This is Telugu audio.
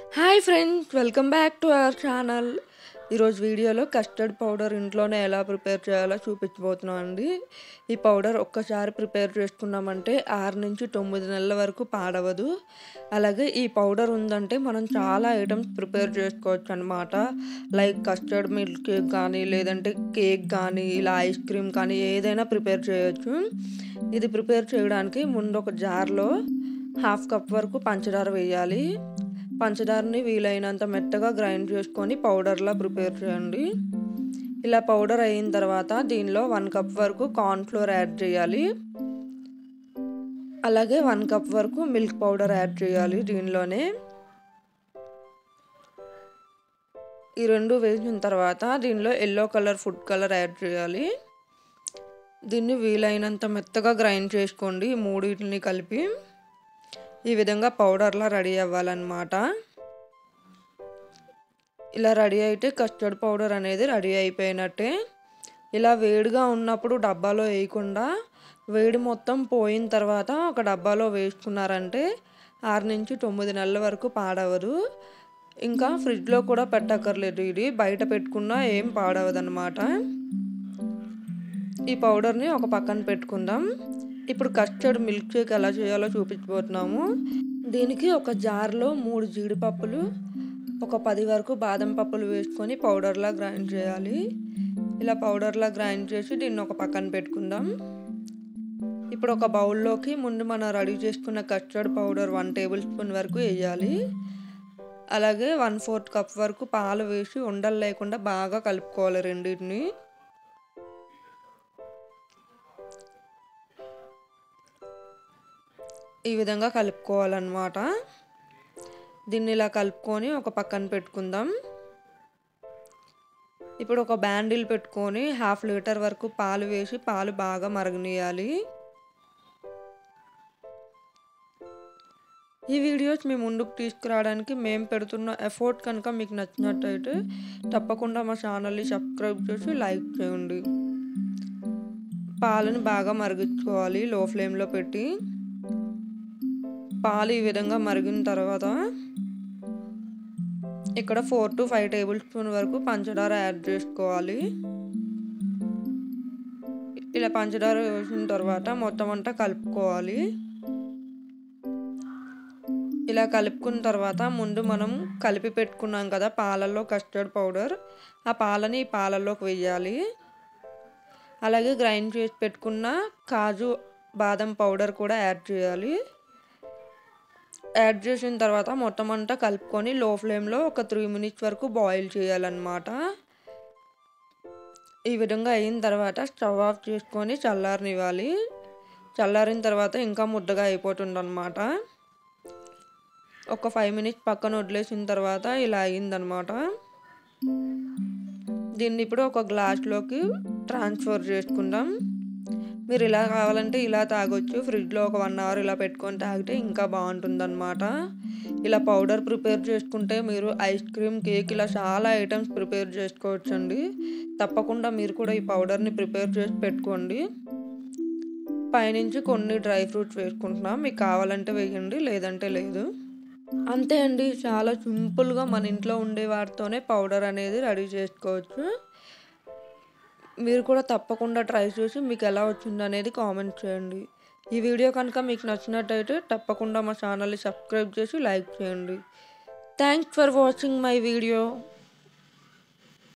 hi friends welcome back to our channel ఈరోజు వీడియోలో కస్టర్డ్ పౌడర్ ఇంట్లోనే ఎలా ప్రిపేర్ చేయాలో చూపించబోతున్నాం అండి ఈ పౌడర్ ఒక్కసారి ప్రిపేర్ చేసుకున్నామంటే ఆరు నుంచి తొమ్మిది నెలల వరకు పాడవదు అలాగే ఈ పౌడర్ ఉందంటే మనం చాలా ఐటమ్స్ ప్రిపేర్ చేసుకోవచ్చు అనమాట లైక్ కస్టర్డ్ మిల్క్ కేక్ కానీ లేదంటే కేక్ కానీ ఇలా ఐస్ క్రీమ్ కానీ ఏదైనా ప్రిపేర్ చేయొచ్చు ఇది ప్రిపేర్ చేయడానికి ముందు ఒక జార్లో హాఫ్ కప్ వరకు పంచదార వేయాలి పంచదారని వీలైనంత మెత్తగా గ్రైండ్ చేసుకొని పౌడర్లా ప్రిపేర్ చేయండి ఇలా పౌడర్ అయిన తర్వాత దీనిలో వన్ కప్ వరకు కార్న్ఫ్లోర్ యాడ్ చేయాలి అలాగే వన్ కప్ వరకు మిల్క్ పౌడర్ యాడ్ చేయాలి దీనిలోనే ఈ రెండు వేసిన తర్వాత దీనిలో yellow colour food colour add చేయాలి దీన్ని వీలైనంత మెత్తగా గ్రైండ్ చేసుకోండి ఈ మూడింటిని కలిపి ఈ విధంగా పౌడర్లా రెడీ అవ్వాలన్నమాట ఇలా రెడీ అయితే కస్టర్డ్ పౌడర్ అనేది రెడీ అయిపోయినట్టే ఇలా వేడిగా ఉన్నప్పుడు డబ్బాలో వేయకుండా వేడి మొత్తం పోయిన తర్వాత ఒక డబ్బాలో వేసుకున్నారంటే ఆరు నుంచి తొమ్మిది నెలల వరకు పాడవదు ఇంకా ఫ్రిడ్జ్లో కూడా పెట్టక్కర్లేదు ఇది బయట పెట్టుకున్నా ఏం పాడవదన్నమాట ఈ పౌడర్ని ఒక పక్కన పెట్టుకుందాం ఇప్పుడు కస్టర్డ్ మిల్క్ షేక్ ఎలా చేయాలో చూపించబోతున్నాము దీనికి ఒక జార్లో మూడు జీడిపప్పులు ఒక పది వరకు బాదం పప్పులు వేసుకొని పౌడర్లా గ్రైండ్ చేయాలి ఇలా పౌడర్లా గ్రైండ్ చేసి దీన్ని ఒక పక్కన పెట్టుకుందాం ఇప్పుడు ఒక బౌల్లోకి ముందు మనం రెడీ చేసుకున్న custard powder one tablespoon వరకు వేయాలి అలాగే వన్ ఫోర్త్ కప్ వరకు పాలు వేసి ఉండలు లేకుండా బాగా కలుపుకోవాలి రెండింటిని ఈ విధంగా కలుపుకోవాలన్నమాట దీన్ని ఇలా కలుపుకొని ఒక పక్కన పెట్టుకుందాం ఇప్పుడు ఒక బ్యాండిల్ పెట్టుకొని హాఫ్ లీటర్ వరకు పాలు వేసి పాలు బాగా మరగనియాలి ఈ వీడియోస్ మీ ముందుకు తీసుకురావడానికి మేము పెడుతున్న ఎఫర్ట్ కనుక మీకు నచ్చినట్టయితే తప్పకుండా మా ఛానల్ని సబ్స్క్రైబ్ చేసి లైక్ చేయండి పాలను బాగా మరిగించుకోవాలి లో ఫ్లేమ్లో పెట్టి పాలు ఈ విధంగా మరిగిన తర్వాత ఇక్కడ four to five tablespoon వరకు పంచదార యాడ్ చేసుకోవాలి ఇలా పంచదార వేసిన తర్వాత మొత్తం అంతా కలుపుకోవాలి ఇలా కలుపుకున్న తర్వాత ముందు మనం కలిపి పెట్టుకున్నాం కదా పాలల్లో కస్టర్డ్ పౌడర్ ఆ పాలని ఈ పాలల్లోకి వేయాలి అలాగే గ్రైండ్ చేసి పెట్టుకున్న కాజు బాదం పౌడర్ కూడా యాడ్ చేయాలి యాడ్ చేసిన తర్వాత మొత్తం అంతా కలుపుకొని లో ఫ్లేమ్లో ఒక త్రీ మినిట్స్ వరకు బాయిల్ చేయాలన్నమాట ఈ విధంగా అయిన తర్వాత స్టవ్ ఆఫ్ చేసుకొని చల్లారనివ్వాలి చల్లారిన తర్వాత ఇంకా ముద్దగా అయిపోతుంది అనమాట ఒక ఫైవ్ మినిట్స్ పక్కన వదిలేసిన తర్వాత ఇలా అయిందనమాట దీన్ని ఇప్పుడు ఒక గ్లాస్లోకి ట్రాన్స్ఫర్ చేసుకుందాం మీరు ఇలా కావాలంటే ఇలా తాగొచ్చు ఫ్రిడ్జ్లో ఒక వన్ అవర్ ఇలా పెట్టుకొని తాగితే ఇంకా బాగుంటుందన్నమాట ఇలా పౌడర్ ప్రిపేర్ చేసుకుంటే మీరు ఐస్ క్రీమ్ కేక్ ఇలా చాలా ఐటమ్స్ ప్రిపేర్ చేసుకోవచ్చండి తప్పకుండా మీరు కూడా ఈ పౌడర్ని ప్రిపేర్ చేసి పెట్టుకోండి పైనుంచి కొన్ని డ్రై ఫ్రూట్స్ వేసుకుంటున్నాం మీకు కావాలంటే వేయండి లేదంటే లేదు అంతే అండి చాలా సింపుల్గా మన ఇంట్లో ఉండే వాటితోనే పౌడర్ అనేది రెడీ చేసుకోవచ్చు మీరు కూడా తప్పకుండా ట్రై చేసి మీకు ఎలా వచ్చింది అనేది కామెంట్ చేయండి ఈ వీడియో కనుక మీకు నచ్చినట్టయితే తప్పకుండా మా ఛానల్ని సబ్స్క్రైబ్ చేసి లైక్ చేయండి thanks for watching my video